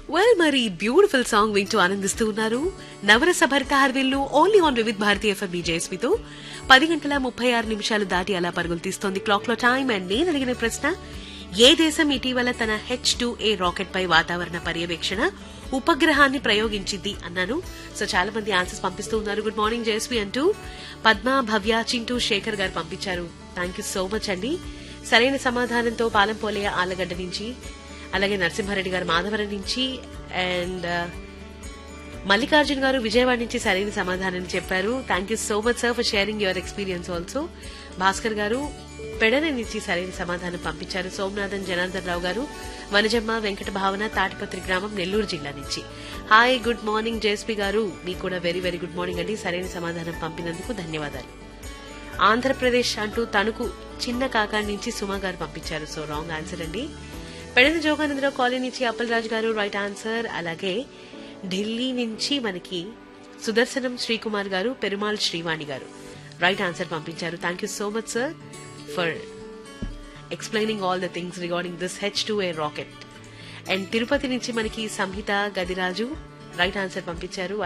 well మరి beautiful song వింటూ ఆనందిస్తూ ఉన్నారు నవరస భరిత హర్విల్లు only on Vividh Bharatiya FM జేఎస్పీతో పది గంటల ముప్పై ఆరు నిమిషాలు దాటి అలా పరుగులు తీస్తోంది క్లాక్ లో టైం అండ్ నేను అడిగిన ప్రశ్న ఏ దేశం ఇటీవల తన హెచ్ టూ ఏ రాకెట్ పై వాతావరణ పర్యవేక్షణ ఉపగ్రహాన్ని ప్రయోగించింది అన్నాను సో చాలా మంది ఆన్సర్స్ పంపిస్తూ ఉన్నారు గుడ్ మార్నింగ్ జయస్వి అంటూ పద్మ భవ్య చింటూ శేఖర్ గారు పంపించారు థ్యాంక్ యూ సో మచ్ అండి సరైన సమాధానంతో పాలంపోలయ ఆలగడ్డ నుంచి అలాగే నరసింహారెడ్డి గారు మాధవరం నుంచి అండ్ మల్లికార్జున్ గారు విజయవాడ నుంచి సరైన సమాధానం చెప్పారు thank you so much sir for sharing your experience also Bhaskar garu Pedana నుంచి సరైన సమాధానం పంపించారు సోమనాథన్ జనార్దన్ రావు గారు వనజమ్మ వెంకట భావన తాటిపత్రి గ్రామం నెల్లూరు జిల్లా నుంచి హాయ్ గుడ్ మార్నింగ్ జేఎస్పీ గారు మీకు కూడా వెరీ వెరీ గుడ్ మార్నింగ్ అండి సరైన సమాధానం పంపినందుకు ధన్యవాదాలు ఆంధ్రప్రదేశ్ అంటూ తణుకు చిన్న కాకాడి నుంచి సుమా గారు పంపించారు సో రాంగ్ ఆన్సర్ అండి పెడన జోగానందరావు కాలనీ నుంచి అప్పలరాజు గారు రైట్ ఆన్సర్ అలాగే ఢిల్లీ నుంచి మనకి సుదర్శనం శ్రీకుమార్ గారు పెరుమాల్ శ్రీవాణి గారు రైట్ ఆన్సర్ పంపించారు thank you so much sir for explaining all the things regarding this H two A rocket and Tirupati నుంచి మనకి సంహిత గదిరాజు రైట్ ఆన్సర్ పంపించారు